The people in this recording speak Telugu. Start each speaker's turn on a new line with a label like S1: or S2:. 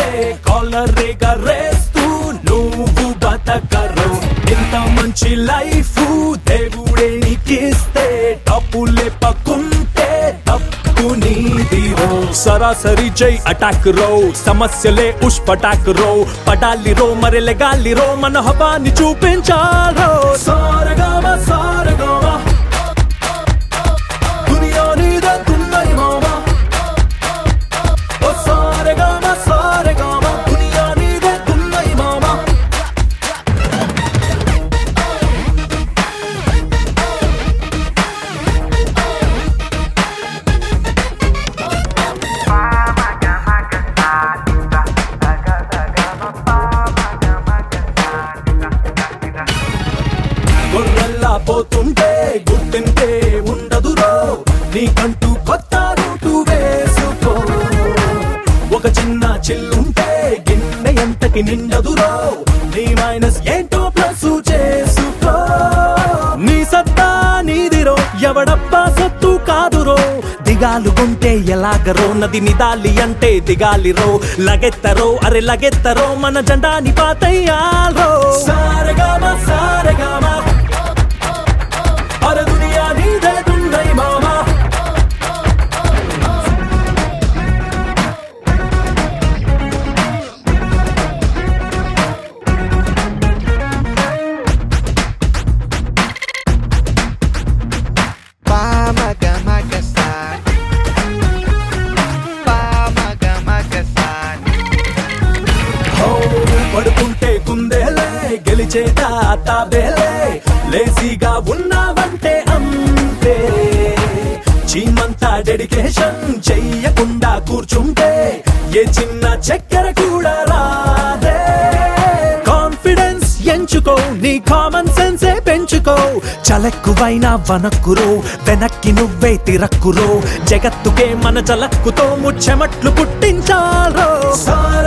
S1: కాలరేగా రేస్తూ నువ్వు బతకరు ఇంత మంచి లైఫ్ దేవుడే నీకిస్తే డబ్బు లేపకుంటే తప్పు నీదిరో సరాసరి జై అటాక్ రో సమస్యలే ఉష్ పటాక్ రో పడాలి రో మరి లెగాలి రో మన హవాని చూపించారో సారగామ సారగామ దునియా నీదే దున్నై మామా ఓ సారగామ సారగామ దునియా నీదే దున్నై మామా గొర్రెల్లా పోతుంటే గుర్తింటే ఉండదురో నీకంటూ కొత్త రూటు వేసుకో ఒక చిన్న చిల్లుంటే గిన్నె ఎంతకి నిండదురో నీ మైనస్ ఏంటో ప్లస్ చేసుకో నీ సత్తా నీదిరో ఎవడబ్బా సొత్తు కాదురో దిగాలు కొంటే ఎలాగరో నది నిదాలి అంటే దిగాలిరో లగెత్తరో అరే లగెత్తరో మన జెండాని పాతయ్యారో సారగామ సారగామ అరే దునియా నీదే దున్నై మామా
S2: Pamagamagasaan Pamagamagasaan
S1: హో, పడుకుంటే కుందేలే గెలిచేట తాబేలే లేజీగా ఉన్నావంటే అంతే చీమంతా డెడికేషన్ చెయ్యకుండా కూర్చుంటే ఏ చిన్న చక్కెర కూడా రాదే కాన్ఫిడెన్స్ ఎంచుకో నీ కామన్ సెన్సే పెంచుకో చలక్కువైన వనక్కురో వెనక్కి నువ్వే తిరక్కురో జగత్తుకే మన చలక్కుతో ముచ్చెమట్లు పుట్టించారో సార